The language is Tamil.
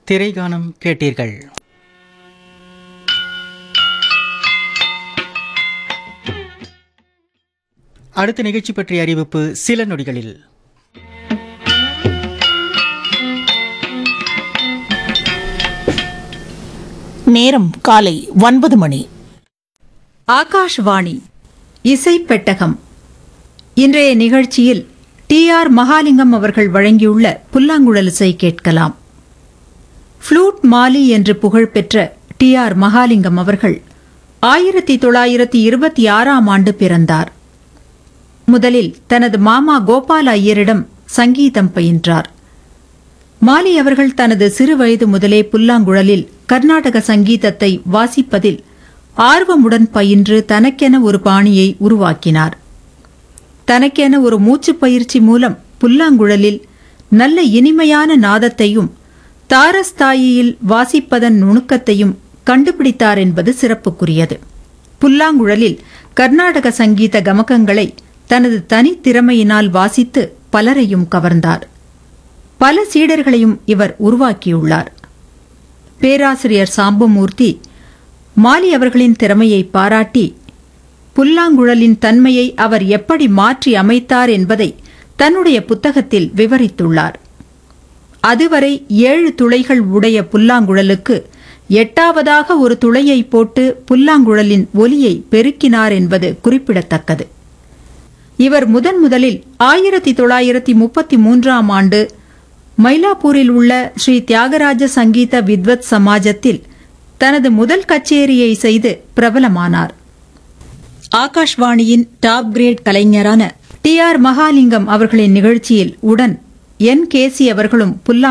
திரைகானம் கேட்டீர்கள் அடுத்த நிகழ்ச்சி பற்றிய அறிவிப்பு சில நொடிகளில் நேரம் காலை ஒன்பது மணி ஆகாஷ்வாணி இசை பெட்டகம் இன்றைய நிகழ்ச்சியில் டி ஆர் மகாலிங்கம் அவர்கள் வழங்கியுள்ள புல்லாங்குழல் இசை கேட்கலாம் ஃப்ளூட் மாலி என்று புகழ்பெற்ற டி ஆர் மகாலிங்கம் அவர்கள் ஆயிரத்தி தொள்ளாயிரத்தி இருபத்தி ஆறாம் ஆண்டு பிறந்தார் முதலில் தனது மாமா கோபால ஐயரிடம் சங்கீதம் பயின்றார் மாலி அவர்கள் தனது சிறு வயது முதலே புல்லாங்குழலில் கர்நாடக சங்கீதத்தை வாசிப்பதில் ஆர்வமுடன் பயின்று தனக்கென ஒரு பாணியை உருவாக்கினார் தனக்கென ஒரு மூச்சுப் பயிற்சி மூலம் புல்லாங்குழலில் நல்ல இனிமையான நாதத்தையும் தாரஸ்தாயியில் வாசிப்பதன் நுணுக்கத்தையும் கண்டுபிடித்தார் என்பது சிறப்புக்குரியது புல்லாங்குழலில் கர்நாடக சங்கீத கமகங்களை தனது தனித்திறமையினால் வாசித்து பலரையும் கவர்ந்தார் பல சீடர்களையும் இவர் உருவாக்கியுள்ளார் பேராசிரியர் சாம்பமூர்த்தி மாலி அவர்களின் திறமையை பாராட்டி புல்லாங்குழலின் தன்மையை அவர் எப்படி மாற்றி அமைத்தார் என்பதை தன்னுடைய புத்தகத்தில் விவரித்துள்ளார் அதுவரை ஏழு துளைகள் உடைய புல்லாங்குழலுக்கு எட்டாவதாக ஒரு துளையை போட்டு புல்லாங்குழலின் ஒலியை பெருக்கினார் என்பது குறிப்பிடத்தக்கது இவர் முதன் முதலில் ஆயிரத்தி தொள்ளாயிரத்தி முப்பத்தி மூன்றாம் ஆண்டு மயிலாப்பூரில் உள்ள ஸ்ரீ தியாகராஜ சங்கீத வித்வத் சமாஜத்தில் தனது முதல் கச்சேரியை செய்து பிரபலமானார் ஆகாஷ்வாணியின் டாப் கிரேட் கலைஞரான டி ஆர் மகாலிங்கம் அவர்களின் நிகழ்ச்சியில் உடன் என் கேசி அவர்களும் புல்லா